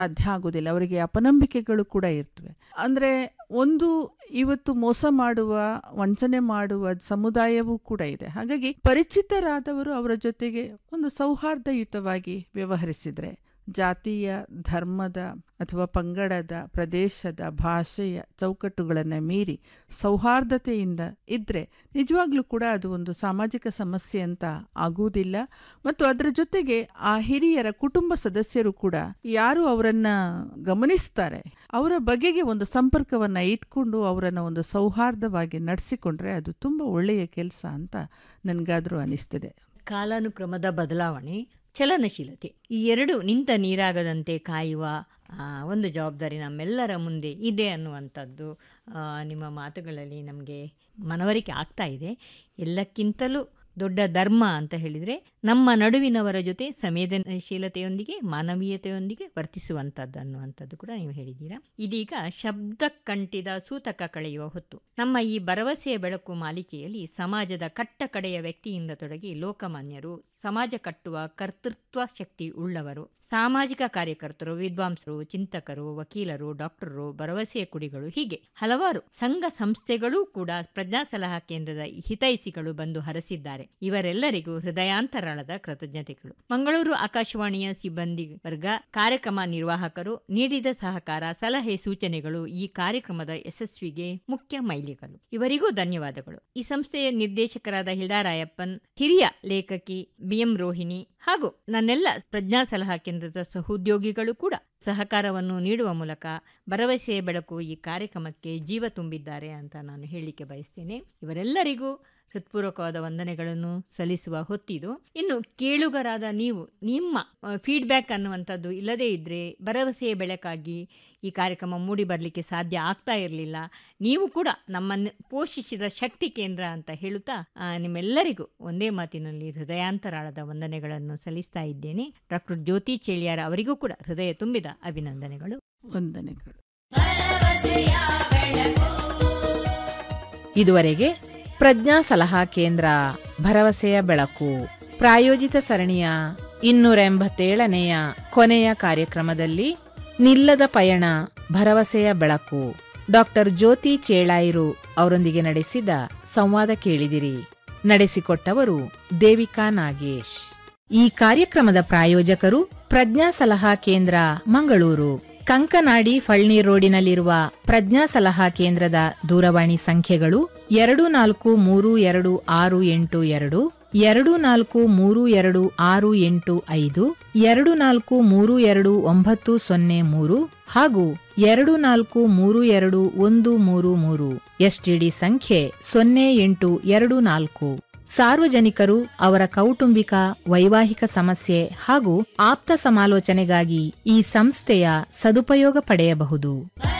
ಸಾಧ್ಯ ಆಗೋದಿಲ್ಲ ಅವರಿಗೆ ಅಪನಂಬಿಕೆಗಳು ಕೂಡ ಇರ್ತವೆ ಅಂದರೆ ಒಂದು ಇವತ್ತು ಮೋಸ ಮಾಡುವ ವಂಚನೆ ಮಾಡುವ ಸಮುದಾಯವೂ ಕೂಡ ಇದೆ ಹಾಗಾಗಿ ಪರಿಚಿತರಾದವರು ಅವರ ಜೊತೆಗೆ ಒಂದು ಸೌಹಾರ್ದಯುತವಾಗಿ ವ್ಯವಹರಿಸಿದರೆ ಜಾತಿಯ ಧರ್ಮದ ಅಥವಾ ಪಂಗಡದ ಪ್ರದೇಶದ ಭಾಷೆಯ ಚೌಕಟ್ಟುಗಳನ್ನು ಮೀರಿ ಸೌಹಾರ್ದತೆಯಿಂದ ಇದ್ದರೆ ನಿಜವಾಗ್ಲೂ ಕೂಡ ಅದು ಒಂದು ಸಾಮಾಜಿಕ ಸಮಸ್ಯೆ ಅಂತ ಆಗುವುದಿಲ್ಲ ಮತ್ತು ಅದರ ಜೊತೆಗೆ ಆ ಹಿರಿಯರ ಕುಟುಂಬ ಸದಸ್ಯರು ಕೂಡ ಯಾರು ಅವರನ್ನ ಗಮನಿಸ್ತಾರೆ ಅವರ ಬಗೆಗೆ ಒಂದು ಸಂಪರ್ಕವನ್ನು ಇಟ್ಕೊಂಡು ಅವರನ್ನು ಒಂದು ಸೌಹಾರ್ದವಾಗಿ ನಡೆಸಿಕೊಂಡ್ರೆ ಅದು ತುಂಬ ಒಳ್ಳೆಯ ಕೆಲಸ ಅಂತ ನನಗಾದರೂ ಅನಿಸ್ತದೆ ಕಾಲಾನುಕ್ರಮದ ಬದಲಾವಣೆ ಚಲನಶೀಲತೆ ಈ ಎರಡು ನಿಂತ ನೀರಾಗದಂತೆ ಕಾಯುವ ಆ, ಒಂದು ಜವಾಬ್ದಾರಿ ನಮ್ಮೆಲ್ಲರ ಮುಂದೆ ಇದೆ ಅನ್ನುವಂಥದ್ದು ಆ, ನಿಮ್ಮ ಮಾತುಗಳಲ್ಲಿ ನಮಗೆ ಮನವರಿಕೆ ಆಗ್ತಾ ಇದೆ ಎಲ್ಲಕ್ಕಿಂತಲೂ ದೊಡ್ಡ ಧರ್ಮ ಅಂತ ಹೇಳಿದರೆ ನಮ್ಮ ನಡುವಿನವರ ಜೊತೆ ಸಂವೇದನಶೀಲತೆಯೊಂದಿಗೆ ಮಾನವೀಯತೆಯೊಂದಿಗೆ ವರ್ತಿಸುವಂಥದ್ದು ಅನ್ನುವಂಥದ್ದು ಕೂಡ ನೀವು ಹೇಳಿದ್ದೀರಾ ಇದೀಗ ಶಬ್ದ ಕಂಠಿದ ಸೂತಕ ಕಳೆಯುವ ಹೊತ್ತು ನಮ್ಮ ಈ ಭರವಸೆಯ ಬೆಳಕು ಮಾಲಿಕೆಯಲ್ಲಿ ಸಮಾಜದ ಕಟ್ಟ ಕಡೆಯ ವ್ಯಕ್ತಿಯಿಂದ ತೊಡಗಿ ಲೋಕಮಾನ್ಯರು ಸಮಾಜ ಕಟ್ಟುವ ಕರ್ತೃತ್ವ ಶಕ್ತಿ ಉಳ್ಳವರು ಸಾಮಾಜಿಕ ಕಾರ್ಯಕರ್ತರು ವಿದ್ವಾಂಸರು ಚಿಂತಕರು ವಕೀಲರು ಡಾಕ್ಟರು ಭರವಸೆಯ ಕುಡಿಗಳು ಹೀಗೆ ಹಲವಾರು ಸಂಘ ಸಂಸ್ಥೆಗಳೂ ಕೂಡ ಪ್ರಜ್ಞಾ ಸಲಹಾ ಕೇಂದ್ರದ ಹಿತೈಷಿಗಳು ಬಂದು ಹರಸಿದ್ದಾರೆ ಇವರೆಲ್ಲರಿಗೂ ಹೃದಯಾಂತರಾಳದ ಕೃತಜ್ಞತೆಗಳು ಮಂಗಳೂರು ಆಕಾಶವಾಣಿಯ ಸಿಬ್ಬಂದಿ ವರ್ಗ ಕಾರ್ಯಕ್ರಮ ನಿರ್ವಾಹಕರು ನೀಡಿದ ಸಹಕಾರ ಸಲಹೆ ಸೂಚನೆಗಳು ಈ ಕಾರ್ಯಕ್ರಮದ ಯಶಸ್ವಿಗೆ ಮುಖ್ಯ ಮೈಲಿಗಲು ಇವರಿಗೂ ಧನ್ಯವಾದಗಳು ಈ ಸಂಸ್ಥೆಯ ನಿರ್ದೇಶಕರಾದ ಹಿಲ್ಡಾರಾಯಪ್ಪನ್ ಹಿರಿಯ ಲೇಖಕಿ ಬಿಎಂ ರೋಹಿಣಿ ಹಾಗೂ ನನ್ನೆಲ್ಲ ಪ್ರಜ್ಞಾ ಸಲಹಾ ಕೇಂದ್ರದ ಸಹೋದ್ಯೋಗಿಗಳು ಕೂಡ ಸಹಕಾರವನ್ನು ನೀಡುವ ಮೂಲಕ ಭರವಸೆಯ ಬೆಳಕು ಈ ಕಾರ್ಯಕ್ರಮಕ್ಕೆ ಜೀವ ತುಂಬಿದ್ದಾರೆ ಅಂತ ನಾನು ಹೇಳಲಿಕ್ಕೆ ಬಯಸ್ತೇನೆ ಇವರೆಲ್ಲರಿಗೂ ಹೃತ್ಪೂರ್ವಕವಾದ ವಂದನೆಗಳನ್ನು ಸಲ್ಲಿಸುವ ಹೊತ್ತಿದು ಇನ್ನು ಕೇಳುಗರಾದ ನೀವು ನಿಮ್ಮ ಫೀಡ್ಬ್ಯಾಕ್ ಅನ್ನುವಂಥದ್ದು ಇಲ್ಲದೇ ಇದ್ದರೆ ಭರವಸೆಯ ಬೆಳಕಾಗಿ ಈ ಕಾರ್ಯಕ್ರಮ ಮೂಡಿ ಬರಲಿಕ್ಕೆ ಸಾಧ್ಯ ಆಗ್ತಾ ಇರಲಿಲ್ಲ ನೀವು ಕೂಡ ನಮ್ಮನ್ನು ಪೋಷಿಸಿದ ಶಕ್ತಿ ಕೇಂದ್ರ ಅಂತ ಹೇಳುತ್ತಾ ಆ, ನಿಮ್ಮೆಲ್ಲರಿಗೂ ಒಂದೇ ಮಾತಿನಲ್ಲಿ ಹೃದಯಾಂತರಾಳದ ವಂದನೆಗಳನ್ನು ಸಲ್ಲಿಸ್ತಾ ಇದ್ದೇನೆ ಡಾಕ್ಟರ್ ಜ್ಯೋತಿ ಚೇಳಿಯಾರ ಅವರಿಗೂ ಕೂಡ ಹೃದಯ ತುಂಬಿದ ಅಭಿನಂದನೆಗಳು ವಂದನೆಗಳು ಇದುವರೆಗೆ ಪ್ರಜ್ಞಾ ಸಲಹಾ ಕೇಂದ್ರ ಭರವಸೆಯ ಬೆಳಕು ಪ್ರಾಯೋಜಿತ ಸರಣಿಯ ಇನ್ನೂರ ಎಂಬತ್ತೇಳನೆಯ ಕೊನೆಯ ಕಾರ್ಯಕ್ರಮದಲ್ಲಿ ನಿಲ್ಲದ ಪಯಣ ಭರವಸೆಯ ಬೆಳಕು ಡಾಕ್ಟರ್ ಜ್ಯೋತಿ ಚೇಳಾಯಿರು ಅವರೊಂದಿಗೆ ನಡೆಸಿದ ಸಂವಾದ ಕೇಳಿದಿರಿ ನಡೆಸಿಕೊಟ್ಟವರು ದೇವಿಕಾ ನಾಗೇಶ್ ಈ ಕಾರ್ಯಕ್ರಮದ ಪ್ರಾಯೋಜಕರು ಪ್ರಜ್ಞಾ ಸಲಹಾ ಕೇಂದ್ರ ಮಂಗಳೂರು ಕಂಕನಾಡಿ ಫಳ್ನೀರ್ ರೋಡಿನಲ್ಲಿರುವ ಪ್ರಜ್ಞಾ ಸಲಹಾ ಕೇಂದ್ರದ ದೂರವಾಣಿ ಸಂಖ್ಯೆಗಳು ಎರಡು ನಾಲ್ಕು ಮೂರು ಎರಡು ಆರು ಎಂಟು ಎರಡು ಎರಡು ನಾಲ್ಕು ಮೂರು ಎರಡು ಆರು ಎಂಟು ಐದು ಎರಡು ನಾಲ್ಕು ಮೂರು ಎರಡು ಒಂಬತ್ತು ಸೊನ್ನೆ ಮೂರು ಹಾಗೂ ಎರಡು ನಾಲ್ಕು ಮೂರು ಎರಡು ಒಂದು ಮೂರು ಮೂರು ಎಸ್ಟಿಡಿ ಸಂಖ್ಯೆ ಸೊನ್ನೆ ಎಂಟು ಎರಡು ನಾಲ್ಕು ಸಾರ್ವಜನಿಕರು ಅವರ ಕೌಟುಂಬಿಕ ವೈವಾಹಿಕ ಸಮಸ್ಯೆ ಹಾಗೂ ಆಪ್ತ ಸಮಾಲೋಚನೆಗಾಗಿ ಈ ಸಂಸ್ಥೆಯ ಸದುಪಯೋಗ ಪಡೆಯಬಹುದು